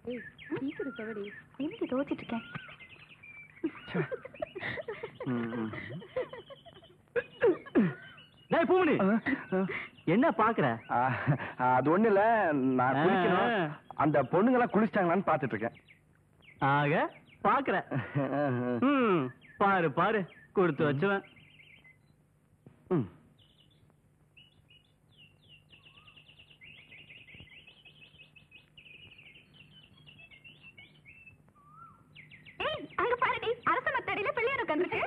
ஏய் சீக்கிரம் சொல்லடி எனக்கு தோச்சிட்டு இருக்கேன் டேய் பூமணி என்ன பாக்குற ஆ, அது ஒண்ணு இல்ல நான் குளிக்கணும் ஆ. அந்த பொண்ணுங்க குளிச்சிட்டாங்களான்னு பாத்துட்டு இருக்கேன் ஆக பாக்குற ம் பாரு பாரு கொடுத்து வச்சுவேன் ம். ஏய் அங்க பாருடி அரச மத்தடியில பிள்ளையார் உட்கார்ந்துருக்கு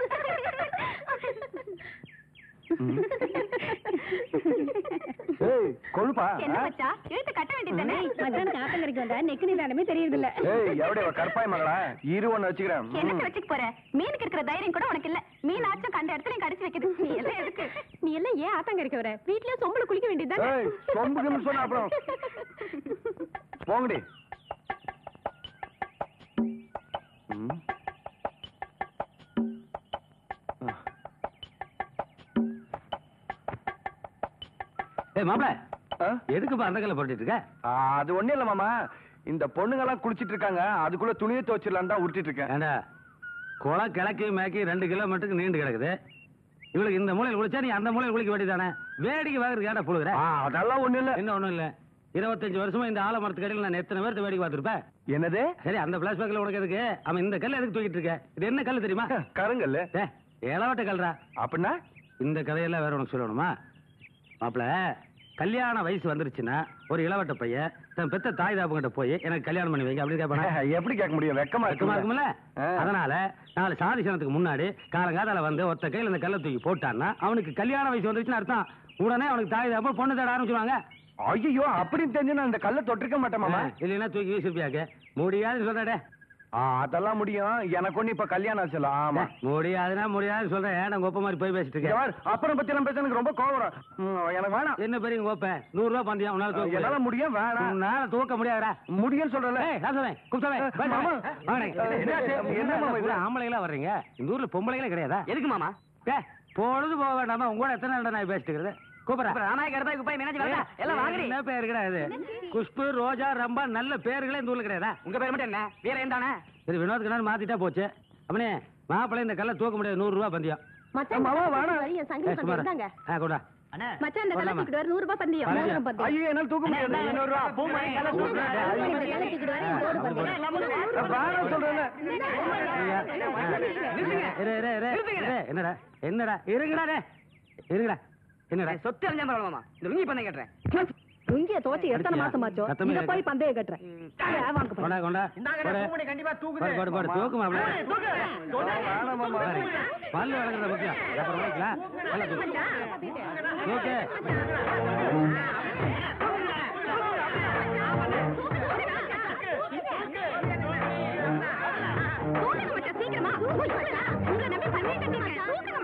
ஏய் கொழுப்பா என்ன ஆ? மச்சா இழுத்து கட்ட வேண்டியதானே மச்சான் ஆத்தங்கரைக்கு வந்தா நெக்கு நிதானமே தெரியறது இல்ல ஏய் எவ்வளவு இவ கற்பாய் மகளா இரு ஒண்ணு வச்சுக்கிறேன் என்னத்த வச்சுக்க போற மீனுக்கு இருக்கிற தைரியம் கூட உனக்கு இல்ல மீன் ஆச்சும் கண்ட இடத்துல நீ கடிச்சு வைக்குது நீ எல்லாம் எதுக்கு நீ எல்லாம் ஏன் ஆத்தங்கரைக்கு வர வீட்லயே சொம்பள குளிக்க வேண்டியதுதானே ஏய் சொம்புக்குன்னு சொன்ன அப்புறம் போங்கடி ம். ஏய் மாப்ள ஆ? எதுக்குப்பா அந்த கல்ல போட்டுட்டு இருக்க ஆ, அது ஒண்ணு இல்ல மாமா இந்த பொண்ணுங்க எல்லாம் குளிச்சிட்டு இருக்காங்க அதுக்குள்ள துணியை துவச்சிடலாம் தான் உருட்டிட்டு இருக்கேன் ஏண்டா குளம் கிழக்கு மேக்கி ரெண்டு கிலோமீட்டருக்கு நீண்டு கிடக்குது இவளுக்கு இந்த மூலையில் குளிச்சா நீ அந்த மூலையில் குளிக்க வேண்டியதானே வேடிக்கை வாங்குறதுக்கு ஏன்டா புழுகுற ஆ, அதெல்லாம் ஒண்ணு இல்ல என்ன ஒண்ணும் இல்ல இருபத்தஞ்சு வருஷமா இந்த ஆலமரத்து கடையில் நான் எத்தனை பேர்த்த வேடிக்கை பார்த்திருப்பேன் என்னது சரி அந்த பிளாஷ்பேக்ல உனக்கு எதுக்கு அவன் இந்த கல்ல எதுக்கு தூக்கிட்டு இருக்க இது என்ன கல்லு தெரியுமா கருங்கல்ல ஏ இளவட்ட கல்றா அப்படின்னா இந்த கதையெல்லாம் வேற உனக்கு சொல்லணுமா மாப்பிள கல்யாண வயசு வந்துருச்சுன்னா ஒரு இளவட்ட பையன் தன் பெத்த தாய் தாப்புகிட்ட போய் எனக்கு கல்யாணம் பண்ணி வைங்க அப்படின்னு கேட்பானா எப்படி கேட்க முடியும் வெக்கமா வெக்கமா இருக்கும்ல ஆ. அதனால நாலு சாதி சனத்துக்கு முன்னாடி காலங்காதால வந்து ஒத்த கையில இந்த கல்லை தூக்கி போட்டான்னா அவனுக்கு கல்யாண வயசு வந்துருச்சுன்னு அர்த்தம் உடனே அவனுக்கு தாய் தாப்பா பொண்ணு தேட ஆரம்பிச்சுவாங்க ஐயோ அப்படின்னு தெரிஞ்சு நான் இந்த கல்லை தொட்டிருக்க மாட்டேன் மாமா இல்லைன்னா தூக்கி வீசிருப்பியாக்க முடியாதுன்னு சொல்றடே ஆ, அதெல்லாம் முடியும் எனக்கு ஒண்ணு இப்ப கல்யாணம் ஆச்சுல ஆமா முடியாதுன்னா முடியாதுன்னு சொல்றேன் ஏன் கோப்ப மாதிரி போய் பேசிட்டு இங்க இருக்க பாரு, அப்புறம் பத்தி எல்லாம் பேச எனக்கு ரொம்ப கோவம் வரும். ம், எனக்கு வேணாம் என்ன பெரிய கோப்ப நூறு ரூபாய் பந்தயம் உன்னால தூக்க என்னால முடியும் வேணாம் உன்னால தூக்க முடியாதுடா முடியும்னு சொல்றல ஏய், ராசவன், குப்தவன், ஏய், வாங்க, மாமா. வாங்க. ஏய், என்ன என்ன மாமா இது? ஆம்பளைங்களா வர்றீங்க இந்த ஊர்ல பொம்பளைங்களே கிடையாதா எதுக்கு மாமா ஏ பொழுது போக வேண்டாமா உங்க கூட எத்தனை நாள் நான் பேசிட்டு இருக்கிறது கூப்பிடுறேன் ராமாய கடத்தா போய் மேனேஜ் வரல எல்லாம் வாங்குறீ என்ன பேர் கிடையாது குஷ்பு ரோஜா ரம்பா நல்ல பேர்களே இந்த ஊர்ல கிடையாதா உங்க பேர் மட்டும் என்ன வேற எந்தானே சரி வினோத் கண்ணன் மாத்திட்டா போச்சு அவனே மாப்பிள்ளை இந்த கல்ல தூக்க முடியாது நூறு ரூபாய் பந்தயம் மச்சான் மாமா, வேணாம். வரி என் ஏய், சங்கி சுமார். இருந்தாங்க ஆ, கொண்டா. அண்ணா மச்சான் இந்த கல்ல வரலாமா? தூக்கிட்டு வர நூறு ரூபாய் பந்தயம் வரலையா? மோதிரம் பந்தயம் ஐயோ என்னால தூக்க முடியாது ஐநூறு ரூபா பூமணி கல்ல தூக்கு. இந்த கல்ல தூக்கிட்டு வர இந்த நூறு பந்தயம் வேணாம் சொல்றேன் ஐயா, இரு, இரு, இரு, இரு. என்னடா என்னடா இருங்கடா டேய். இருங்கடா என்னடா சொத்து அறிஞ்சா பரவாயில்ல மாமா இந்த லுங்கி பண்ண கேட்டுறேன் இங்கே தோச்சு எத்தனை மாசம் ஆச்சோ சத்தமே இங்க கேட்கல. போய் பந்தயம் கட்டுறேன் ஏன் வாங்க போய். கொண்டா கொண்டா போடு. கண்டிப்பா போடு, போடு, போடு. தூக்கு மாப்பிள்ளை. வேணாம் மாமா பாரு, பல்லு வளர்க்கறத முக்கியம் அப்புறம் வாங்கிக்கலாம். பல்ல தூக்கு. தூக்கு. தூக்குங்க மச்சான் சீக்கிரமா உங்களை நம்பி பண்ணிட்டு இருக்கீங்க தூக்குங்க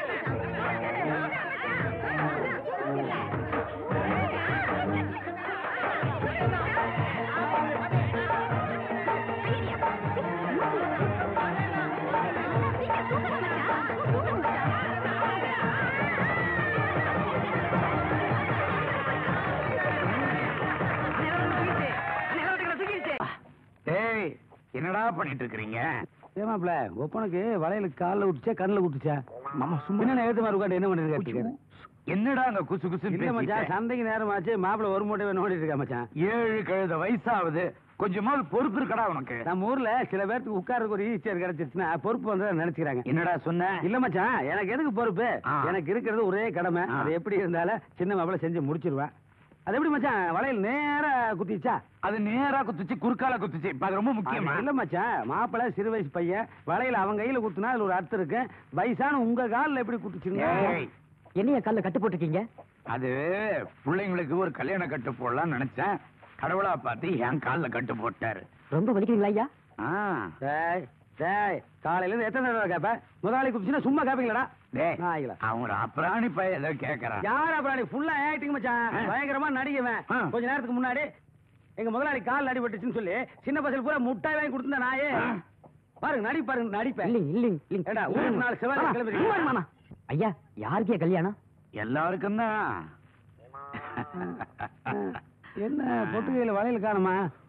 ஏய் என்னடா பண்ணிட்டு இருக்கீங்க ஏன் மாப்பிள்ளை, ஒப்பனுக்கு வளையலுக்கு கால்ல விட்டுச்சா கண்ணுல விட்டுச்சா மாமா சும்மா என்ன எழுத்து மாதிரி உட்காந்து என்ன பண்ணிட்டு இருக்காரு என்னடா அங்க குசு குசு இல்ல மச்சான் சந்தைக்கு நேரமாச்சு மாப்பிள்ளை ஒரு மூட்டை நோண்டிட்டு இருக்கா மச்சான் ஏழு கழுத வயசாகுது கொஞ்சமாவது பொறுப்பு இருக்கடா உனக்கு நம்ம ஊர்ல சில பேருக்கு உட்கார்றதுக்கு ஒரு ஈஸியர் கிடைச்சிருச்சுன்னா பொறுப்பு வந்து நினைச்சுக்கிறாங்க என்னடா சொன்ன இல்ல மச்சான் எனக்கு எதுக்கு பொறுப்பு ஆ. எனக்கு இருக்கிறது ஒரே கடமை ஆ. அது எப்படி இருந்தாலும் சின்ன மாப்பிள்ளை செஞ்சு முடிச்சிருவேன் அது எப்படி மச்சான் வளையல் நேரா குத்திச்சா அது நேரா குத்துச்சு குறுக்கால குத்துச்சு இப்ப அது ரொம்ப முக்கியமா இல்ல மச்சான் மாப்பிள்ளை சிறு வயசு பையன் வளையல அவன் கையில குத்துனா அதுல ஒரு அர்த்தம் இருக்கு வயசான உங்க கால்ல எப்படி குத்துச்சுங்க ஏய், என்னைய கல்ல கட்டு போட்டுருக்கீங்க அது பிள்ளைங்களுக்கு ஒரு கல்யாண கட்டு போடலாம்னு நினைச்சேன் கடவுளா பார்த்து என் கால்ல கட்டு போட்டாரு ரொம்ப வலிக்கிறீங்களா ஐயா ஆ. டேய் டேய் காலையில இருந்து எத்தனை தடவை கேப்ப முதலாளி குப்பிச்சுன்னா சும்மா கேப்பீங்களா டேய், நாய்களா அவன் அப்புறாணி பையன் ஏதோ கேக்குறான் யார் அப்புறம் நீ ஃபுல்லா ஆக்டிங் மச்சான் ஆ. பயங்கரமா நடிகவன் ஆ. கொஞ்ச நேரத்துக்கு முன்னாடி எங்க முதலாளி கால் அடிபட்டுச்சுன்னு சொல்லி சின்ன பசங்க பூரா முட்டாய் வாங்கி கொடுத்த நாயே ஆ. பாருங்க நடி பாருங்க நடிப்பேன் இல்லைங்க இல்லைங்க இல்லைங்க ஏண்டா, ஊருக்கு நாலு செவ்வாய் கிளம்புறீங்க. சும்மா இரு மாமா ஐயா யாருக்கே கல்யாணம் எல்லாருக்கும் தான் என்ன பொட்டுக்கையில வளையல் காணுமா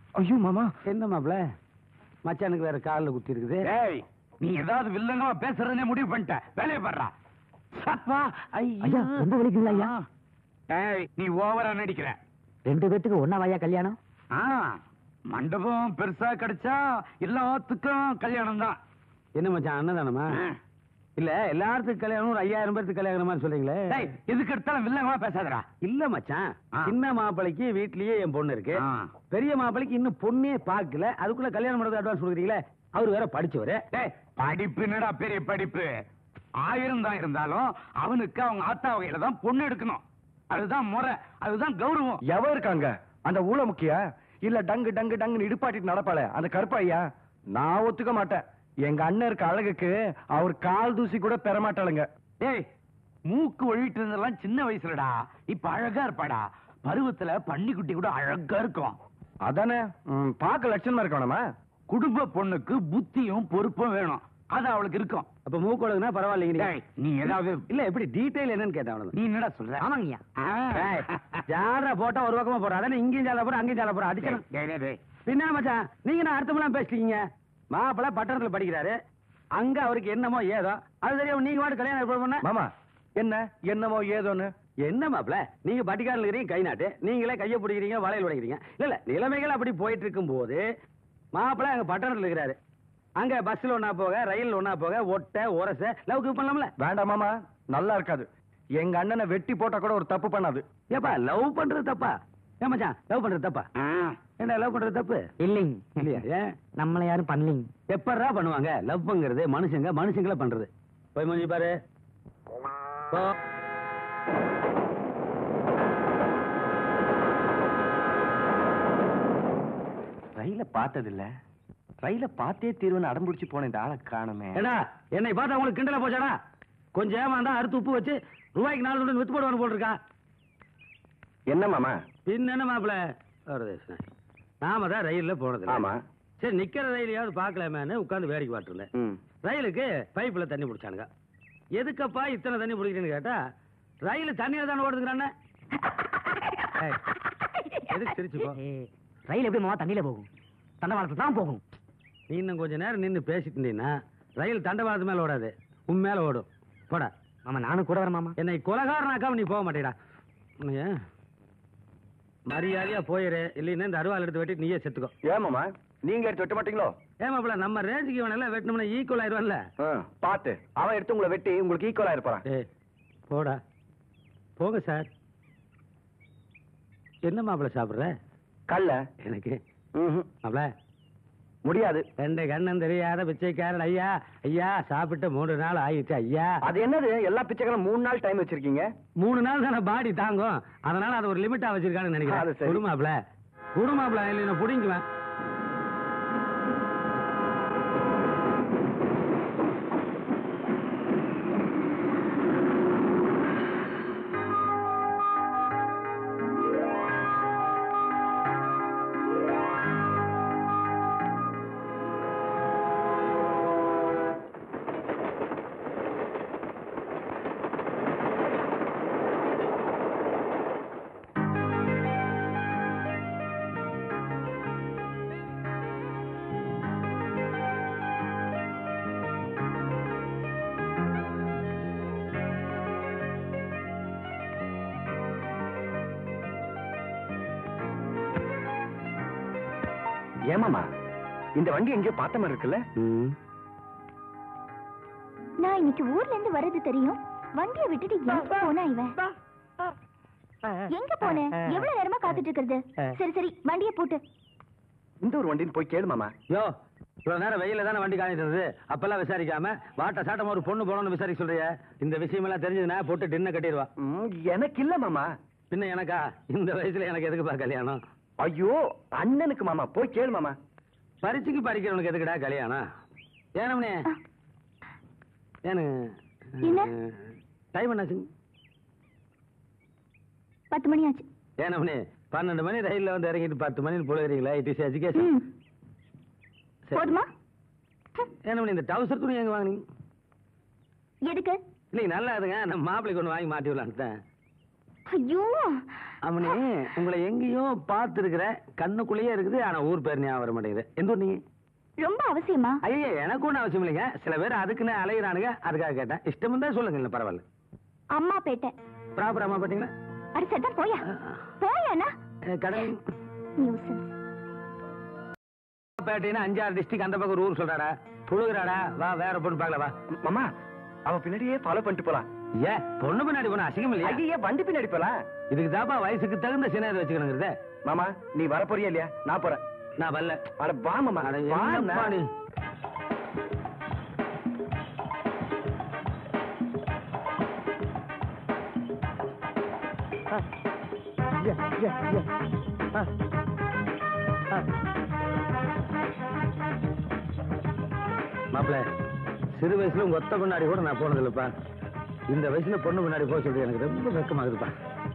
ஐயோ மாமா என்ன மாப்பிள மச்சானுக்கு வேற காலில் குத்தி இருக்குது ஏய் நீ ஏதாவது வில்லங்கமா பேசுறதுனே முடிவு பண்ணிட்ட வேலையை பாடுறா சப்பா ஐயா ரொம்ப வலிக்குங்களா ஐயா ஏய் நீ ஓவரா நடிக்கிற ரெண்டு பேத்துக்கு ஒன்னாவாயா கல்யாணம் ஆ மண்டபம் பெருசா கிடைச்சா எல்லாத்துக்கும் கல்யாணம் தான் என்ன மச்சான் அண்ணதானமா இல்ல எல்லாத்துக்கும் கல்யாணம் ஒரு ஐயாயிரம் பேருக்கு கல்யாணம் மாதிரி சொல்றீங்களே டேய் எதுக்கு எடுத்தாலும் வில்லங்கமா பேசாதடா இல்ல மச்சான் ஆ. சின்ன மாப்பிளைக்கு வீட்லயே என் பொண்ணு இருக்கு ஆ. பெரிய மாப்பிளைக்கு இன்னும் பொண்ணே பார்க்கல அதுக்குள்ள கல்யாணம் பண்ணது அட்வான்ஸ் கொடுக்குறீங்களே அவர் வேற படிச்சவரு டேய் படிப்பு என்னடா பெரிய படிப்பு ஆயிரம் தான் இருந்தாலும் அவனுக்கு அவங்க ஆத்தா வகையில தான் பொண்ணு எடுக்கணும் அதுதான் முறை அதுதான் கௌரவம் எவ இருக்காங்க அந்த ஊழ முக்கிய இல்ல டங்கு டங்கு டங்குன்னு இடுப்பாட்டிட்டு நடப்பாளே அந்த கருப்பாய்யா நான் ஒத்துக்க மாட்டேன் எங்க அண்ணன் இருக்க அழகுக்கு அவர் கால் தூசி கூட பெற மாட்டாளுங்க டேய் மூக்கு ஒழிட்டு இருந்தெல்லாம் சின்ன வயசுலடா இப்ப அழகா இருப்பாடா பருவத்துல பன்னிக்குட்டி கூட அழகா இருக்கும் அதானே ம், பார்க்க லட்சணமா இருக்கணுமா குடும்ப பொண்ணுக்கு புத்தியும் பொறுப்பும் வேணும் அது அவளுக்கு இருக்கும் அப்ப மூக்கொழுகுனா பரவாயில்லைங்க டேய், நீ ஏதாவது இல்ல எப்படி டீடைல் என்னன்னு கேட்டேன் அவ்வளவுதான். நீ என்னடா சொல்ற ஆமாங்கய்யா டேய், ஜாலரா போட்டா ஒரு பக்கமா போறா அதானே இங்கேயும் ஜால போற அங்கேயும் ஜால போற அடிக்கணும் டேய், டேய், டேய். பின்ன மச்சான் நீங்க நான் அர்த்தமெல்லாம் பேசிட்டீங்க மாப்பிள்ள பட்டணத்துல படிக்கிறாரு அங்க அவருக்கு என்னமோ ஏதோ அது தெரியாம நீங்க வாட்டு கல்யாணம் ஏற்பாடு பண்ண மாமா என்ன என்னமோ ஏதோன்னு என்ன மாப்பிள்ள நீங்க பட்டிக்காரில் இருக்கிறீங்க கை நாட்டு நீங்களே கையை பிடிக்கிறீங்க வளையல் உடைக்கிறீங்க இல்ல இல்ல நிலைமைகள் அப்படி போயிட்டு இருக்கும் போது மாப்பிள்ள அங்க பட்டணத்துல இருக்கிறாரு அங்க பஸ்ல ஒண்ணா போக ரயில் ஒண்ணா போக ஒட்ட உரச லவ் பண்ணலாம்ல வேண்டாம் மாமா நல்லா இருக்காது எங்க அண்ணனை வெட்டி போட்டா கூட ஒரு தப்பு பண்ணாது ஏப்பா லவ் பண்றது தப்பா ஏன் மச்சான் லவ் பண்றது தப்பா ஆ, என்ன லவ் பண்றது தப்பு இல்லைங்க இல்லையா ஏன் நம்மள யாரும் பண்ணலீங்க எப்படா பண்ணுவாங்க லவ்ங்கிறது மனுஷங்க மனுஷங்கள பண்றது போய் மூஞ்சி பாரு போ ரயில பார்த்தது இல்ல ரயில பார்த்தே தீர்வுன்னு அடம்பிடிச்சு போன இந்த ஆளை காணுமே ஏடா என்னை பார்த்தா உங்களுக்கு கிண்டல போச்சாடா கொஞ்சம் ஏமாந்தா அறுத்து உப்பு வச்சு ரூபாய்க்கு நாலு துண்டு வித்து போடுவான்னு போட்டிருக்கா என்ன மாமா பின்ன என்ன மாப்பிள வரதேசன் நாம தான் ரயில்ல போனது ஆமா. சரி நிக்கிற ரயிலையாவது பார்க்கலாமேன்னு உட்கார்ந்து வேடிக்கை பார்த்துருந்தேன் ம். ரயிலுக்கு பைப்புல தண்ணி பிடிச்சானுங்க எதுக்கப்பா இத்தனை தண்ணி பிடிக்கிறேன்னு கேட்டா ரயில் தண்ணியில தானே ஓடுதுங்கிறானே ஏய், எதுக்கு சிரிச்சுக்கோ ஏய், ரயில் எப்படி மாமா தண்ணியில போகும் தண்டவாளத்துல தான் போகும் நீ இன்னும் கொஞ்ச நேரம் நின்னு பேசிட்டு இருந்தீங்கன்னா ரயில் தண்டவாளத்து மேல ஓடாது உன் மேல ஓடும் போடா மாமா நானும் கூட வரேன் மாமா என்னை கொலகாரனாக்காம நீ போக மாட்டேடா உன்னைய மரியாதையா போயிரு இல்லைன்னா இந்த அருவாள் எடுத்து வெட்டிட்டு நீயே செத்துக்கோ ஏன் மாமா நீங்க எடுத்து வெட்ட மாட்டீங்களோ ஏமாப்பிள நம்ம ரேஞ்சுக்கு இவனெல்லாம் வெட்டணும்னா ஈக்குவல் ஆயிடுவான்ல ஆ, பாத்து அவன் எடுத்து உங்களை வெட்டி உங்களுக்கு ஈக்குவலா இருப்பான் ஏய் போடா போங்க சார் என்ன மாப்பிள சாப்பிடுற கல்ல எனக்கு ம்ஹும். மாப்பிள முடியாது ரெண்டு கண்ணன் தெரியாத பிச்சைக்காரன் ஐயா ஐயா சாப்பிட்டு மூணு நாள் ஆயிடுச்சு ஐயா அது என்னது எல்லா பிச்சைக்காரும் மூணு நாள் டைம் வச்சிருக்கீங்க மூணு நாள் தானே பாடி தாங்கும் அதனால அது ஒரு லிமிட்டா வச்சிருக்கான்னு அது நினைக்கிறேன் சரி. குடுமாப்ல குடுமாப்ல இல்லைன்னா புடிங்குவேன் ஏமாமா இந்த வண்டி எங்கேயோ பார்த்த மாதிரி இருக்குல்ல நான் இன்னைக்கு ஊர்ல இருந்து வர்றது தெரியும் வண்டியை விட்டுட்டு எங்க போனா இவன் எங்க போன எவ்வளவு நேரமா காத்துட்டு இருக்கிறது சரி சரி வண்டியை போட்டு இந்த ஒரு வண்டின்னு போய் கேளு மாமா யோ இவ்வளவு நேரம் வெயில தானே வண்டி காணிட்டு இருந்தது அப்பெல்லாம் விசாரிக்காம வாட்ட சாட்டமா ஒரு பொண்ணு போனோம்னு விசாரிக்க சொல்றிய இந்த விஷயம் எல்லாம் தெரிஞ்சதுன்னா போட்டு டின்ன கட்டிடுவா ம், எனக்கு இல்ல மாமா பின்ன எனக்கா இந்த வயசுல எனக்கு எதுக்குப்பா கல்யாணம் ஐயோ அண்ணனுக்கு மாமா போய் கேளு மாமா பரிச்சுக்கு படிக்கிறவனுக்கு எதுக்குடா கல்யாணம் ஏனம்னே ஏனு என்ன? டைம் என்னாச்சுங்க பத்து மணி ஆச்சு ஏனம்னே பன்னெண்டு மணி ரயில்ல வந்து இறங்கிட்டு பத்து மணி போகிறீங்களா இட் இஸ் எஜுகேஷன் ம். போதுமா ஹம், ஏனம்னே இந்த டவுசர் துணி எங்க வாங்குனீங்க எதுக்கு இல்லைங்க நல்லா இதுங்க நம்ம மாப்பிள்ளைக்கு ஒன்று வாங்கி மாட்டி விடலான்ட்டு ஐயோ அவனே உங்களை எங்கேயோ பார்த்துருக்கிற கண்ணுக்குள்ளேயே இருக்குது ஆனா ஊர் பேர் ஞாபகம் வர மாட்டேங்குது எந்த ஊர் நீங்க ரொம்ப அவசியமா ஐயா எனக்கு ஒன்றும் அவசியம் இல்லைங்க சில பேர் அதுக்குன்னு அலையிறானுங்க அதுக்காக கேட்டேன் இஷ்டம் தான் சொல்லுங்க இல்லை பரவாயில்ல அம்மா பேட்டை ப்ராப்பர் அம்மா பார்த்தீங்களா அடி சட்டம் போயா போயாண்ணா அஹ், கடல் நியூசன்ஸ் பேட்டைன்னு அஞ்சாறு டிஸ்ட்ரிக்ட் அந்த பக்கம் ஒரு ஊர் சொல்றாடா புழுகுறாடா வா வேற பொண்ணு பார்க்கல வா மாமா அவ பின்னாடியே ஃபாலோ பண்ணிட்டு போலாம் ஏ பொண்ணு பின்னாடி போனா அசிங்கம் இல்லையா ஐயா வண்டி பின்னாடி போலாம் இதுக்கு தாப்பா வயசுக்கு தகுந்த சின்ன வச்சுக்கணுங்கிறத மாமா நீ வர போறியா இல்லையா நான் போறேன் நான் வரல அட வா மாமா அட வா என்னப்பா நீ மாப்பிள்ள சிறு வயசுல உங்க ஒத்த முன்னாடி கூட நான் போனது இல்லப்பா இந்த வயசுல பொண்ணு முன்னாடி போக சொல்றது எனக்கு ரொம்ப வெக்கமாகுதுப்பா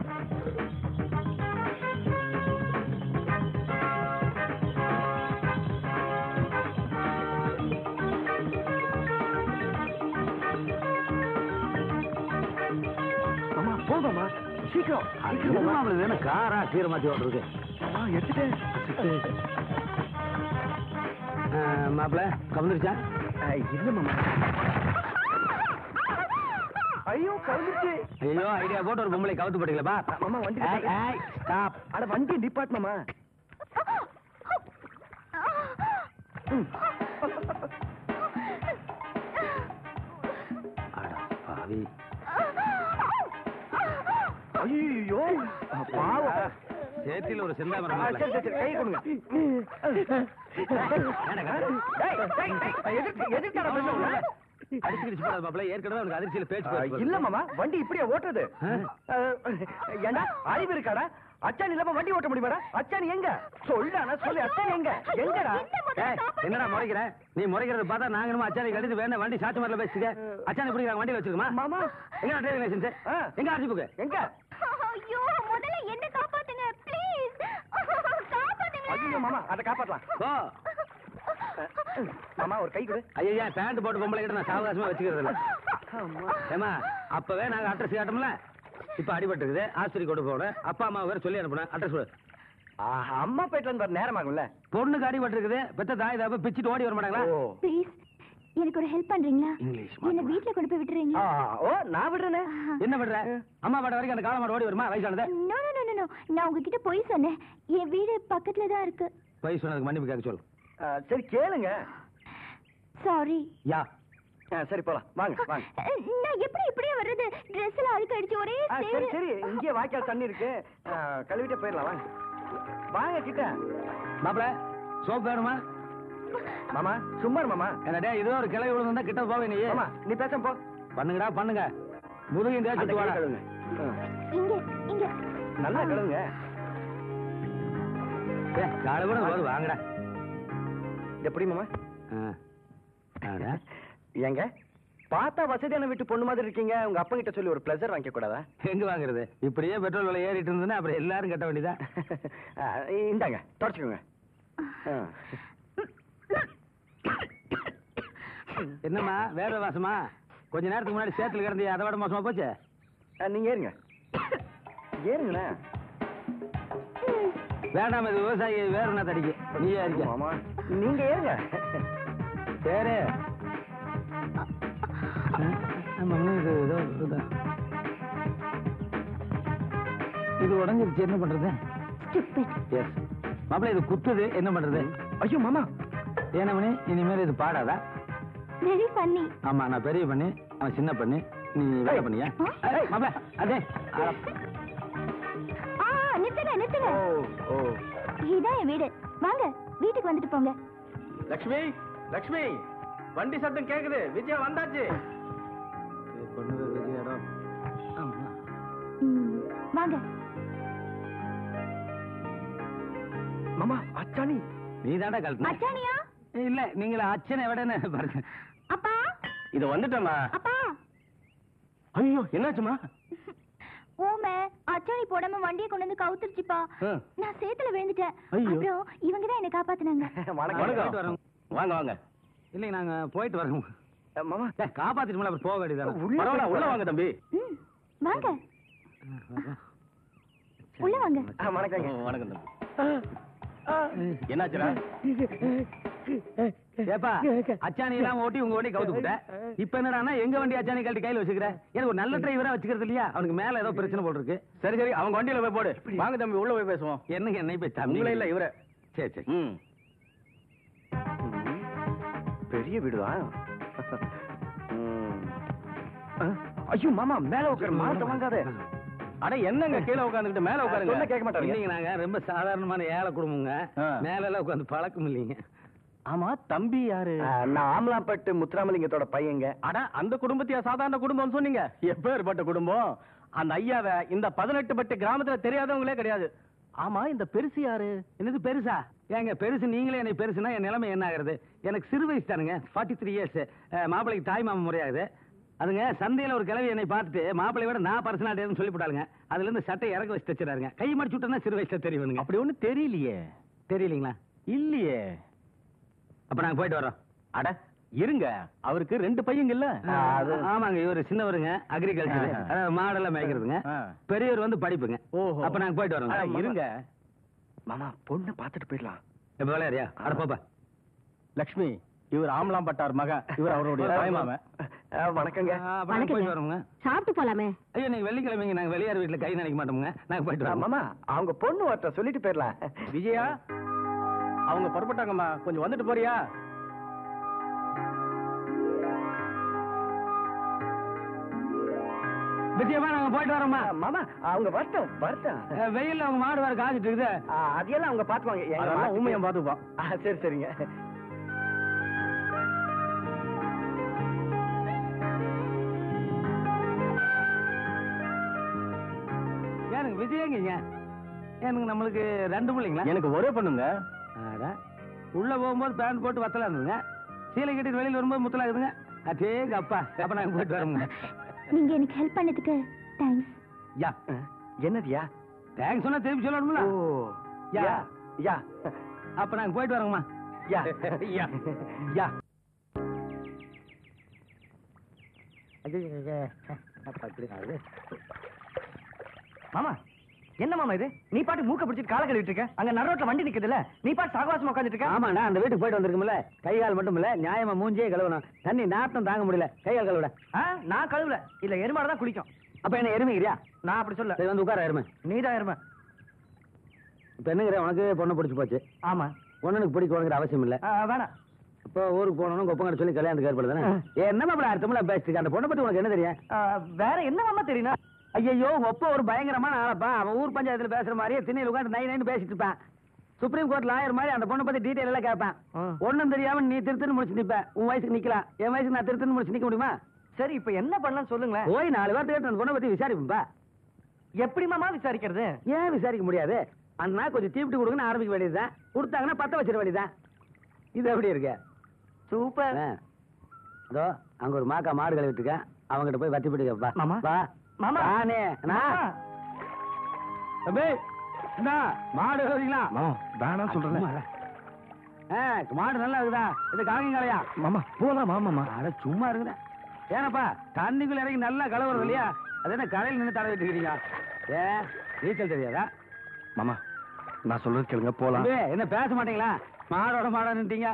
மாமா போ மாமா சீக்கிரம் சீக்கிரம் திரும்ப மாமா அவளுக்கு என்ன காரா கீரை மாத்தி ஓட்டுறது ஆ, எடுத்துட்டேன் மாப்பிள்ள கவுந்துருச்சா ஆ, இல்ல மாமா ஐயோ கவுந்துருச்சு ஐயோ ஐடியா போட்டு ஒரு பொம்பளை கவுத்து போட்டீங்களா மாமா வண்டி ஸ்டாப் அட வண்டி நிப்பாட் மாமா ம். பாவி ஐயோ பாவம் சேத்தில ஒரு செந்தாமரம் ஆ, சரி, சரி, சரி, கை கொடுங்க ஏன்டா டேய், டேய், டேய், எதுக்கு- எதுக்குடா பிரச்சனை உள்ள? அடிச்சு கிடிச்சு போடாத மாப்பிள்ள ஏற்கனவே அவனுக்கு அதிர்ச்சியில பேச்சு ஆ, போயிருக்கு. இல்ல மாமா வண்டி இப்படியே ஓட்டுறது ஆ? ஆ, ஏண்டா அறிவு இருக்காடா அச்சான் இல்லாம வண்டி ஓட்ட முடியுமாடா அச்சான் எங்க சொல்லுடா சொல்லு அச்சான் எங்க எங்கடா ஏய், என்னடா முறைக்கிற நீ முறைக்கிறத பார்த்தா நாங்க என்னமோ அச்சாரி கடிச்சு வேணா வண்டி சாட்சி மாதிரில பேசிக்க அச்சாரி இப்படி நாங்க வண்டி வச்சிருக்கோமா மாமா எங்க டிரைவிங் லைசன்ஸ் ஆ. எங்க ஆர்சி புக்கு எங்க ஐயோ முதல்ல என்ன காப்பாத்துங்க ப்ளீஸ் காப்பாத்துங்க ஐயோ மாமா அதை காப்பாத்தலாம் ஓ மாமா ஒரு கை கொடு ஐயா பேண்ட் போட்டு பொம்பளை கிட்ட நான் சாவகாசமா வச்சுக்கிறது இல்ல ஆமா. ஏமா அப்பவே நாங்க அட்ரஸ் காட்டோம்ல இப்ப அடிபட்டு இருக்குது ஆஸ்பத்திரி கொண்டு போனேன் அப்பா அம்மா வேற சொல்லி அனுப்புனேன் அட்ரஸ் கொடு ஆஹா, அம்மா போயிட்டு வந்து வர நேரம் ஆகும்ல பொண்ணுக்கு அடிபட்டு இருக்குது பெத்த தாய் தாப்ப பிச்சுட்டு ஓடி வர மாட்டாங்களா ஓ ப்ளீஸ் எனக்கு ஒரு ஹெல்ப் பண்றீங்களா இங்கிலீஷ் என்ன வீட்ல கொண்டு போய் ஆ, விட்டுறீங்களா ஓ நான் விடுறேனே என்ன பண்ற அம்மா பாட்ட வரைக்கும் அந்த கால மாடு ஓடி வருமா வயசானது நோ நோ நோ நோ நான் உங்ககிட்ட போய் சொன்னேன் என் வீடு பக்கத்துல தான் இருக்கு வயசு சொன்னதுக்கு மன்னிப்பு கேட்க சொல்லு ஆ, சரி கேளுங்க சாரி யா ஆ, சரி போலாம் வாங்க வாங்க நான் எப்படி இப்படியே வர்றது Dress எல்லாம் அழுக்கு அடிச்சு ஒரே ஆ, சரி சேரு சரி இங்கேயே வாய்க்கால் தண்ணி இருக்கு ஆ, கழுவிட்டே போயிடலாம் வாங்க வாங்க கிட்ட மாப்பிள சோப் வேணுமா மாமா சும்மா இரு மாமா என்னடா இதோ ஒரு கிளை விழுந்தா கிட்ட போவே நீ மாமா நீ பேச போ பண்ணுங்கடா பண்ணுங்க முதுகின் அந்த தேய்ச்சி கை வாடா கழுவுங்க ஆ, இங்க இங்க நல்லா கழுவுங்க ஏ காலை கூட போது வாங்கடா எப்படி மாமா ஆ. ஆடா. ஏங்க பார்த்தா வசதியான வீட்டு பொண்ணு மாதிரி இருக்கீங்க உங்க அப்பா கிட்ட சொல்லி ஒரு பிளஸர் வாங்கிக்க கூடாதா எங்க வாங்குறது இப்படியே பெட்ரோல் விலை ஏறிட்டு இருந்ததுன்னா அப்புறம் எல்லாரும் கட்ட வேண்டியதா ஆ, இந்தாங்க தொடச்சுக்கோங்க ஆ. என்னம்மா வேற வாசமா கொஞ்ச நேரத்துக்கு முன்னாடி சேத்துல கிடந்தி அதை விட மோசமா போச்சு ஆ, நீங்க ஏறுங்க ஏறுங்கண்ணே வேண்டாம் இது விவசாயி வேற என்ன தடிக்கு நீயே அடிக்க மாமா நீங்க ஏறுங்க சரி ஆமா, இன்னும் இது ஏதோ இதா. இது உடஞ்சிருச்சு என்ன பண்றது Stupid. எஸ் மாப்பிள்ள இது குத்துது என்ன பண்றது ஐயோ மாமா ஏன்னா மணி இனிமேல் இது பாடாதா Very funny. ஆமா நான் பெரிய பண்ணி அவன் சின்ன பண்ணி நீ வேலை பண்ணியா ஏய், மாப்பிள்ள அதே அட, ஆ நிறுத்துங்க நிறுத்துங்க ஓ ஓ இதான் என் வீடு வாங்க வீட்டுக்கு வந்துட்டு போங்க லக்ஷ்மி லக்ஷ்மி வண்டி சத்தம் கேக்குது விஜயா வந்தாச்சு பொண்ணு விஜயாடா ஆமா ம், வாங்க மாமா அச்சானி நீ தாண்டா கழட்டின அச்சானியா இல்ல நீங்கள அச்சனை விடன்னு பாருங்க அப்பா இது வந்துட்டோமா அப்பா ஐயோ என்னாச்சுமா ஓமே அச்சாணி போடாம வண்டியை கொண்டு வந்து கவுத்துருச்சுப்பா ஆ. நான் சேத்துல விழுந்துட்டேன் ஐயோ. அப்புறம் இவங்க தான் என்ன காப்பாத்துனாங்க வணக்கம் போயிட்டு வரோம் வாங்க வாங்க இல்லைங்க நாங்க போயிட்டு வரோம் அஹ், மாமா காப்பாத்திட்டு அப்புறம் போக வேண்டியதானே உள்ள பரவாயில்ல உள்ள வாங்க தம்பி ம் வாங்க உள்ள வாங்க வணக்கங்க வணக்கம் என்னாச்சுடா ஏப்பா அச்சாணி எல்லாம் ஓட்டி உங்க வண்டி கவுத்து விட்ட இப்ப என்னடான்னா எங்க வண்டி அச்சாணி கழட்டி கையில வச்சுக்கிற எனக்கு ஒரு நல்ல டிரைவரா வச்சுக்கிறது இல்லையா அவனுக்கு மேல ஏதோ பிரச்சனை போல் இருக்கு சரி சரி அவங்க வண்டியில போய் போடு வாங்க தம்பி உள்ள போய் பேசுவோம் என்னங்க என்னை போய் தம்பி இல்ல இவர சரி சரி ம் பெரிய வீடுதான் ஐயோ மாமா மேல உட்காரு மாட்ட வாங்காத அட என்னங்க கீழே உட்காந்துக்கிட்டு மேல உட்காருங்க சொன்னா கேட்க மாட்டாருங்க. இல்லைங்க நாங்க ரொம்ப சாதாரணமான ஏழை குடும்பங்க ஆ. மேல எல்லாம் உட்காந்து பழக்கம் இல்லைங்க ஆமா தம்பி யாரு நான் ஆம்லாப்பட்டு முத்துராமலிங்கத்தோட பையங்க அட அந்த குடும்பத்தையா சாதாரண குடும்பம் சொன்னீங்க எப்பேற்பட்ட குடும்பம் அந்த ஐயாவை இந்த பதினெட்டு பட்டு கிராமத்துல தெரியாதவங்களே கிடையாது ஆமா இந்த பெருசு யாரு என்னது பெருசா ஏங்க பெருசு நீங்களே எனக்கு பெருசுனா என் நிலைமை என்ன ஆகுறது எனக்கு சிறு வயசு தானுங்க ஃபார்ட்டி த்ரீ இயர்ஸ் மாப்பிள்ளைக்கு தாய் மாமன் முறையாகுது அதுங்க சந்தையில ஒரு கிழவி என்னை பார்த்துட்டு மாப்பிள்ளை விட நான் பர்சனாலிட்டி சொல்லி போட்டாளுங்க அதுல இருந்து சட்டை இறக்க வச்சு தச்சுறாருங்க கை மடிச்சு விட்டா சிறு வயசுல தெரியுங்க அப்படி ஒண்ணு தெரியலையே தெரியலீங்களா இல்லையே அப்ப நாங்க போயிட்டு வரோம் அட இருங்க அவருக்கு ரெண்டு பையங்கள்ல அது ஆமாங்க இவரு சின்னவருங்க அக்ரிகல்ச்சர் ஆ. அதாவது மாடெல்லாம் மேய்க்கிறதுங்க ஆ. பெரியவர் வந்து படிப்புங்க ஓஹோ. அப்ப நாங்க போயிட்டு வரோம் அட, இருங்க மாமா பொண்ணு பாத்துட்டு போயிடலாம் இப்ப விளையாடியா அட பாப்பா லக்ஷ்மி இவர் ஆம்லாம் பட்டார் மக இவர் அவருடைய தாய்மாமன் வணக்கங்க அப்ப நாங்க போயிட்டு வரோங்க சாப்பிட்டு போலாமே ஐயோ நீங்க வெள்ளிக்கிழமைங்க நாங்க வெளியார் வீட்டுல கை நினைக்க மாட்டோமுங்க நாங்க போயிட்டு வரோம் மாமா அவங்க பொண்ணு ஒருத்தர் சொல்லிட்டு போயிடலாம் விஜயா அவங்க புறப்பட்டாங்கம்மா கொஞ்சம் வந்துட்டு போறியா விஜயமா நாங்க போயிட்டு வரோம்மா மாமா அவங்க வரட்டும் வரட்டும் அஹ், வெயில்ல அவங்க மாடு வேற காய்ச்சிட்டு இருக்குது ஆ, அதையெல்லாம் அவங்க பாத்துவாங்க எங்க அதெல்லாம் மாட்டுக்கு- ஊமையம் பாத்துப்பா ஆ, சரி சரிங்க ஏனுங்க விஜயங்க எனக்கு நம்மளுக்கு ரெண்டு பிள்ளைங்களா எனக்கு ஒரே பண்ணுங்க அட, உள்ள போகும்போது பேண்ட் போட்டு வத்தலா இருந்துங்க சீலை கட்டிட்டு வெளியில வரும்போது முத்தலா இருக்குதுங்க அட்டேங்க அப்பா அப்ப நாங்க போயிட்டு வரோங்க நீங்க எனக்கு ஹெல்ப் பண்ணதுக்கு தேங்க்ஸ் யா என்னதுயா தேங்க்ஸ் சொன்னா திருப்பி சொல்லணும்ல ஓ யா. யா யா அப்ப நாங்க போயிட்டு வரோங்கம்மா யா யா யா மாமா என்ன மாமா இது நீ பாட்டு மூக்க பிடிச்சிட்டு கால கழுவிட்டு இருக்க அங்க நரோட்ல வண்டி நிக்குதுல நீ பாட்டு சகவாசமா உட்காந்துட்டு இருக்க ஆமாண்ணா அந்த வீட்டுக்கு போயிட்டு வந்திருக்கும்ல கை கால் மட்டும் இல்ல நியாயமா மூஞ்சியே கழுவணும் தண்ணி நாட்டம் தாங்க முடியல கை கால் கழுவிட ஆ, நான் கழுவுல இல்ல எருமாடு தான் குளிக்கும் அப்ப என்ன எருமைக்கிறியா நான் அப்படி சொல்ல சரி வந்து உட்கார எருமை நீதான் எருமை இப்ப என்னங்கிற உனக்கு பொண்ணு பிடிச்சு போச்சு ஆமா பொண்ணுக்கு பிடிக்கணுங்கிற அவசியம் இல்ல ஆ, வேணாம் இப்போ ஊருக்கு போகணும் கொப்பங்கட சொல்லி கல்யாணத்துக்கு ஏற்பாடு தானே என்னமா அப்படி அர்த்தமெல்லாம் பேசிட்டு அந்த பொண்ணை பத்தி உனக்கு என்ன தெரியும் ஆ, வேற என்ன மாமா தெரியும் ஐயோ உங்க அப்பா ஒரு பயங்கரமான ஆளப்பா அவன் ஊர் பஞ்சாயத்துல பேசுற மாதிரியே திண்ணையில் உட்காந்து நை நைன்னு பேசிட்டு இருப்பான் சுப்ரீம் கோர்ட் லாயர் மாதிரி அந்த பொண்ணை பத்தி டீடைல் எல்லாம் கேட்பான் ஆ. ஒண்ணும் தெரியாம நீ திருத்துன்னு முடிச்சு நிப்ப உன் வயசுக்கு நிக்கலாம் என் வயசுக்கு நான் திருத்துன்னு முடிச்சு நிக்க முடியுமா சரி இப்ப என்ன பண்ணலாம் சொல்லுங்களேன் போய் நாலு பேர்த்து கேட்டு அந்த பொண்ணை பத்தி விசாரிப்பா எப்படி மாமா விசாரிக்கிறது ஏன் விசாரிக்க முடியாது அண்ணா கொஞ்சம் தீப்பிட்டு கொடுங்கன்னு ஆரம்பிக்க வேண்டியதுதான் கொடுத்தாங்கன்னா பத்த வச்சிட வேண்டியதுதான் இது எப்படி இருக்கு சூப்பர் ஆ. அதோ அங்க ஒரு மாக்கா மாடு கழுவிட்டு இருக்கேன் அவங்கிட்ட போய் வத்தி போட்டு கேப்பா மாமா. வா மாமா. நானே நான் தம்பி என்ன மாடு கழுவிங்களா மாமா வேணாம் சொல்றேன் ஆ, மாடு நல்லா இருக்குதா இது காங்கிங்களையா மாமா போலாம் மாமா அட சும்மா இருக்குதா ஏனப்பா தண்ணிக்குள்ள இறங்கி நல்லா கலவுறது இல்லையா அது என்ன கரையில் நின்று தடவிட்டு இருக்கிறீங்க ஏ நீச்சல் தெரியாதா மாமா நான் சொல்றது கேளுங்க போலாம் தம்பி, என்ன பேச மாட்டீங்களா மாடோட மாடா நின்ட்டீங்க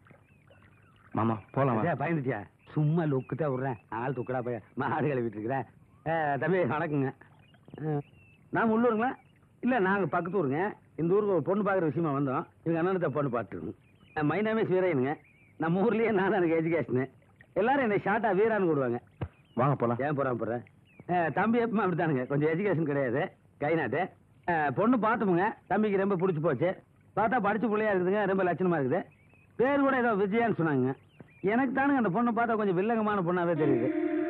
மாமா போலாம் வா. ஏய், பயந்துட்டியா சும்மா லுக்கு தான் விடுறேன் ஆள் துக்கடா போய் மாடு கழுவிட்டு இருக்கிறேன் ஏ, தம்பி வணக்கங்க ஆ, நான் உள்ளூருங்களா இல்ல நாங்க பக்கத்து ஊருங்க இந்த ஊருக்கு ஒரு பொண்ணு பார்க்குற விஷயமா வந்தோம் இவங்க அண்ணனத்தை பொண்ணு பார்த்துருக்கோம் மை நேமே வீரையனுங்க நம்ம ஊர்லயே நான் எனக்கு எஜுகேஷனு எல்லாரும் என்னை ஷார்ட்டா வீரான்னு கூடுவாங்க வாங்க போலாம் ஏன் போறான் போறேன் தம்பி எப்பவுமே அப்படித்தானுங்க கொஞ்சம் எஜுகேஷன் கிடையாது கை நாட்டு ஆ, பொண்ணு பார்த்துமுங்க தம்பிக்கு ரொம்ப பிடிச்சி போச்சு பார்த்தா படிச்சு பிள்ளையா இருக்குதுங்க ரொம்ப லட்சணமா இருக்குது பேர் கூட ஏதோ விஜயான்னு சொன்னாங்க எனக்கு தானுங்க அந்த பொண்ணை பார்த்தா கொஞ்சம் வில்லங்கமான பொண்ணாவே தெரியுது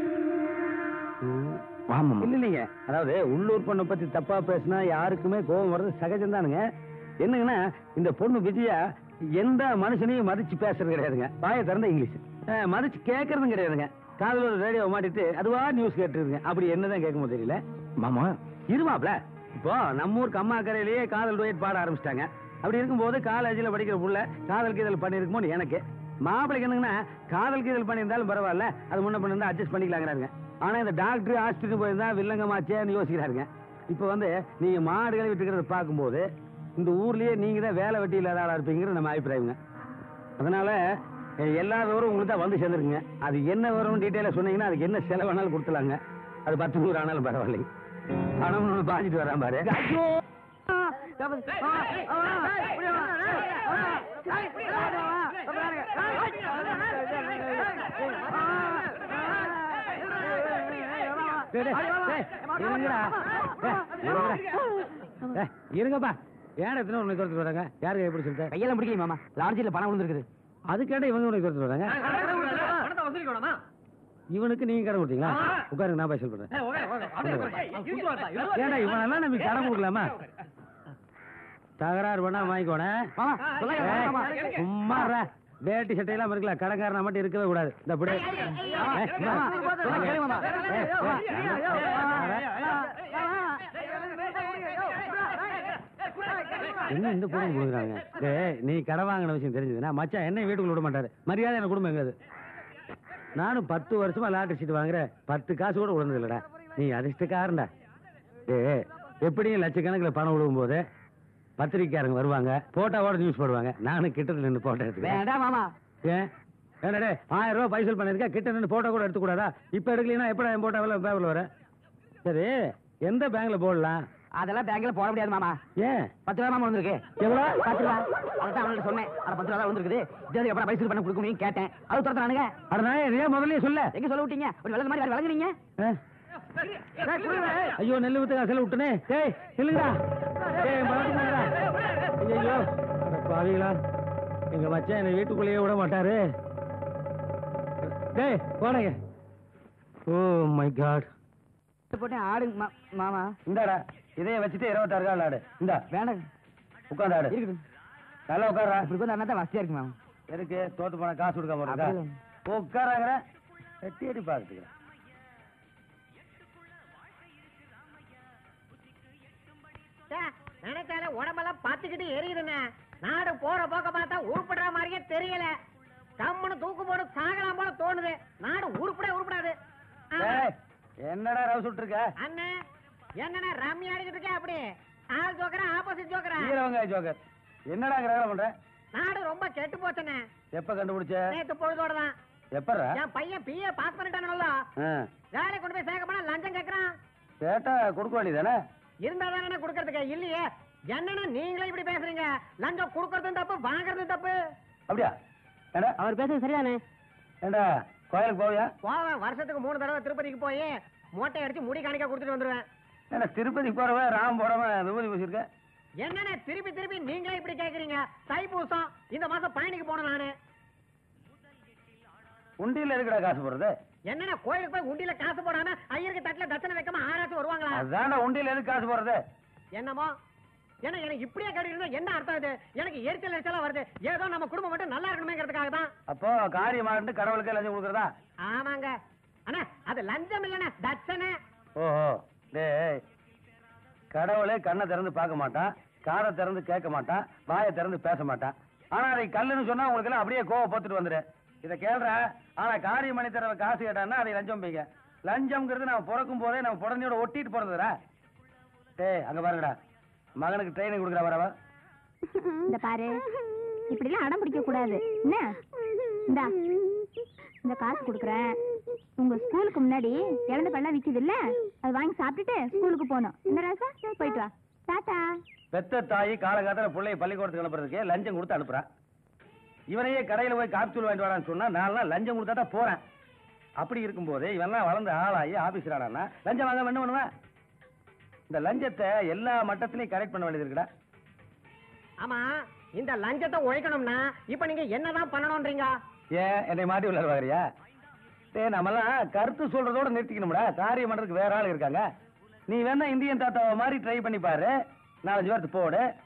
ம். வா மாமா இல்ல இல்லைங்க அதாவது உள்ளூர் பொண்ணை பத்தி தப்பா பேசினா யாருக்குமே கோபம் வர்றது சகஜம் தானுங்க என்னங்கன்னா இந்த பொண்ணு விஜயா எந்த மனுஷனையும் மதிச்சு பேசுறது கிடையாதுங்க வாயை திறந்த இங்கிலீஷ் அஹ், மதிச்சு கேட்கறதும் கிடையாதுங்க காதுல ஒரு ரேடியோ மாட்டிட்டு அதுவா நியூஸ் கேட்டுருங்க அப்படி என்னதான் கேட்கும் தெரியல மாமா இருமாப்ல இப்போ நம்ம ஊருக்கு அம்மா கரையிலேயே காதல் டூயட் பாட ஆரம்பிச்சிட்டாங்க அப்படி இருக்கும்போது காலேஜில் படிக்கிற புள்ள காதல் கீதல் பண்ணியிருக்குமோ எனக்கு மாப்பிளைக்கு என்னங்கன்னா காதல் கீதல் பண்ணியிருந்தாலும் பரவாயில்ல அது முன்ன பண்ணி அட்ஜஸ்ட் பண்ணிக்கலாங்கிறாங்க ஆனா இந்த டாக்டர் ஹாஸ்பிட்டல் போயிருந்தா வில்லங்கமாச்சேன்னு யோசிக்கிறாருங்க இப்போ வந்து நீங்க மாடுகளை விட்டுக்கிறத பார்க்கும்போது இந்த ஊர்லயே நீங்க தான் வேலை வெட்டி இல்லாத ஆளா இருப்பீங்கிறது நம்ம அபிப்பிராயங்க அதனால அஹ், எல்லா விவரம் உங்களுக்கு தான் வந்து சேர்ந்துருங்க அது என்ன விவரம் டீட்டெயிலாக சொன்னீங்கன்னா அதுக்கு என்ன செலவானாலும் கொடுத்துலாங்க அது பத்து நூறு ஆனாலும் பரவாயில்லை பணம் ஒன்று பாஞ்சிட்டு வரான் பாரு டேய், டேய், டேய், இருங்கடா. டேய், இருங்கடா. டேய், இருங்கப்பா ஏன் எத்தனை உன்னை துரத்துட்டு வராங்க யாருக்கு எப்படி சொல்லிட்டேன் கையெல்லாம் முடிக்கல மாமா லாட்ஜில் பணம் விழுந்துருக்குது அதுக்கேட்ட இவங்க உனக்கு துரத்துட்டு வராங்க இவனுக்கு நீங்க கடன் கொடுத்தீங்களா உட்காருங்க நான் பேசல் பண்றேன் ஏன்டா இவனெல்லாம் நம்ம கடன் கொடுக்கலாமா தகராறு பண்ணா வாங்கிக்கோனே மாமா சொல்லுங்க ஏய், மாமா சும்மா இருடா. வேட்டி சட்டையெல்லாம் இருக்கலாம் கடன்காரனா மட்டும் இருக்கவே கூடாது இந்த பிடி ஏய், இந்தா. மாமா, கேளு மாமா. ஏய், என்ன இந்த பொண்ணு கொடுக்குறாங்க டேய் நீ கடை வாங்கின விஷயம் தெரிஞ்சதுன்னா மச்சான் என்ன வீட்டுக்குள்ள விட மாட்டாரு மரியாதை எனக்கு குடும்பம் எங்காது நானும் பத்து வருஷமா லாட்டரி சீட் வாங்குறேன் பத்து காசு கூட விழுந்தது இல்லடா நீ அதிர்ஷ்டக்காரன்டா டேய் எப்படியும் லட்சக்கணக்கில் பணம் விழுவும் போது பத்திரிக்கையாரங்க வருவாங்க போட்டோவோட நியூஸ் போடுவாங்க நானும் கிட்டத்தில் நின்று போட்டோ எடுத்துக்கிறேன் வேண்டாம் மாமா ஏன் ஏன்னா டேய் ஆயிரம் ரூபாய் பைசல் பண்ணிருக்கா கிட்ட நின்று போட்டோ கூட எடுத்துக்கூடாதா இப்போ எடுக்கலைன்னா எப்படா என் போட்டோவில் பேப்பரில் வர சரி எந்த பேங்க்ல போடலாம் அதெல்லாம் பேங்க்ல போட முடியாது மாமா ஏன் பத்து ரூபா மாமா வந்திருக்கு எவ்வளோ பத்து ரூபா அதான் அவன்கிட்ட சொன்னேன் அது பத்து ரூபா தான் வந்திருக்குது இதுக்கு அப்புறம் பைசல் பண்ண கொடுக்கணும் கேட்டேன் அது துரத்துறானுங்க அட நான் ஏன் முதல்லயே சொல்ல எங்க சொல்ல விட்டீங்க ஒரு வெள்ளம் மாதிரி வேற விளங்குறீங்க ஆ? ஐயோ நெல்லு வித்து காசில் விட்டுனே டேய் நில்லுங்கடா டேய் மறந்துங்கடா ஐயோ அட பாவிகளா எங்க மச்சான் என்னை வீட்டுக்குள்ளேயே விட மாட்டாரு டேய் போனங்க ஓ மை காட் போட்டு ஆடு மா- மாமா இந்தாடா இதைய வச்சுட்டு இருபத்தாறு கால் ஆடு இந்தா வேண்டாம் உட்காந்து ஆடு இருக்குது நல்லா உட்காரா இப்படி கொஞ்சம் அண்ணா தான் வசதியா இருக்கு மாமா எதுக்கு தோத்து போன காசு கொடுக்காம இருக்கா அப்படி உட்காராங்கிற எட்டி எட்டி பார்த்துக்கிறேன் நினைச்சால உடம்பெல்லாம் பாத்துக்கிட்டு எரியுதுண்ணே நாடு போற போக்க பார்த்தா உருப்படுற மாதிரியே தெரியல கம்முன்னு தூக்கு போட்டு சாகலாம் போல தோணுது நாடு உருப்பட உருப்படாது ஆ, டேய், என்னடா ரவு சுட்டு அண்ணே என்னண்ணே ரம்மி ஆடிக்கிட்டு இருக்கே அப்படி ஆள் ஜோக்கரா ஆப்போசிட் ஜோக்கரா ஈரவங்காய ஜோக்கர் என்னடா கிரகணம் பண்ற நாடு ரொம்ப கெட்டு போச்சுண்ணே எப்ப கண்டுபிடிச்ச நேத்து பொழுதோட தான் எப்படா என் பையன் பிஏ பாஸ் பண்ணிட்டானுல்ல ஆ, வேலை கொண்டு போய் சேர்க்க போனா லஞ்சம் கேக்குறான் கேட்டா கொடுக்க வேண்டியதானே இருந்தா தானே கொடுக்கறதுக்கு இல்லையே என்னண்ணா நீங்களே இப்படி பேசுறீங்க லஞ்சம் கொடுக்கறதும் தப்பு வாங்குறதும் தப்பு அப்படியா ஏண்டா அவர் பேசுறது சரிதானே ஏண்டா கோயிலுக்கு போவியா போவேன் வருஷத்துக்கு மூணு தடவை திருப்பதிக்கு போய் மொட்டை அடிச்சு முடி காணிக்க கொடுத்துட்டு வந்துருவேன் ஏண்டா திருப்பதி போறவன் ராம் போடாம விபூதி பூசிருக்க என்னண்ணே திருப்பி திருப்பி நீங்களே இப்படி கேக்குறீங்க தைப்பூசம் இந்த மாசம் பயணிக்கு போனேன் நானு உண்டியில இருக்குடா காசு போடுறது என்னண்ணே கோயிலுக்கு போய் உண்டியில காசு போடாம ஐயருக்கு தட்டுல தட்சணை வைக்காம ஆராய்ச்சி வருவாங்களா அதான்டா உண்டியில எதுக்கு காசு போடுறது என்னமோ ஏன்னா எனக்கு இப்படியே கேட்டு என்ன அர்த்தம் இது எனக்கு எரிச்சல் எரிச்சலா வருது ஏதோ நம்ம குடும்பம் மட்டும் நல்லா இருக்கணுமேங்கிறதுக்காக தான் அப்போ காரியமாட்டு கடவுளுக்கே லஞ்சம் கொடுக்குறதா ஆமாங்க அண்ணா அது லஞ்சம் இல்லண்ணே தட்சணை ஓஹோ டேய் கடவுளே கண்ணை திறந்து பார்க்க மாட்டான் காதை திறந்து கேட்க மாட்டான் வாயை திறந்து பேச மாட்டான் ஆனா அதை கல்லுன்னு சொன்னா உங்களுக்கு எல்லாம் அப்படியே கோவம் போத்துட்டு வந்துரு இதை கேள்ற ஆனா காரியம் பண்ணி தர காசு கேட்டான்னா அதை லஞ்சம் பைங்க லஞ்சம்ங்கிறது நம்ம பிறக்கும் போதே நம்ம புடனையோட ஒட்டிட்டு பிறந்ததுடா டேய் அங்க பாருங்கடா மகனுக்கு ட்ரைனிங் கொடுக்குற வரவா இந்த பாரு இப்படி எல்லாம் அடம் பிடிக்க கூடாது என்ன இந்தா இந்த காசு கொடுக்குறேன் உங்க ஸ்கூலுக்கு முன்னாடி இழந்த பழம் விக்குது இல்ல அது வாங்கி சாப்பிட்டுட்டு ஸ்கூலுக்கு போகணும் இந்த ராசா போயிட்டு வா டாட்டா பெத்த தாய் காலகாலத்துல பிள்ளைய பள்ளிக்கூடத்துக்கு அனுப்புறதுக்கு லஞ்சம் கொடுத்து அனுப்புறான் இவனையே கடையில போய் காப்சூல் வாங்கிட்டு வரான்னு சொன்னா நாலு நாள் லஞ்சம் கொடுத்தா தான் போறேன் அப்படி இருக்கும்போது இவன்லாம் வளர்ந்து ஆளாகி ஆபீஸ்ல ஆனா லஞ்சம் வாங்க என்ன பண்ணுவேன் இந்த லஞ்சத்தை எல்லா மட்டத்திலையும் கரெக்ட் பண்ண வேண்டியது இருக்குடா ஆமா இந்த லஞ்சத்தை ஒழிக்கணும்னா இப்ப நீங்க என்னதான் பண்ணணும்ன்றீங்க ஏன் என்னை மாட்டி விளையாட பாக்குறியா டேய் நம்மலாம் கருத்து சொல்றதோட நிறுத்திக்கணும்டா காரியம் பண்றதுக்கு வேற ஆள் இருக்காங்க நீ வேணா இந்தியன் தாத்தாவை மாதிரி ட்ரை பண்ணி பாரு நாலஞ்சு பேர்த்து போடு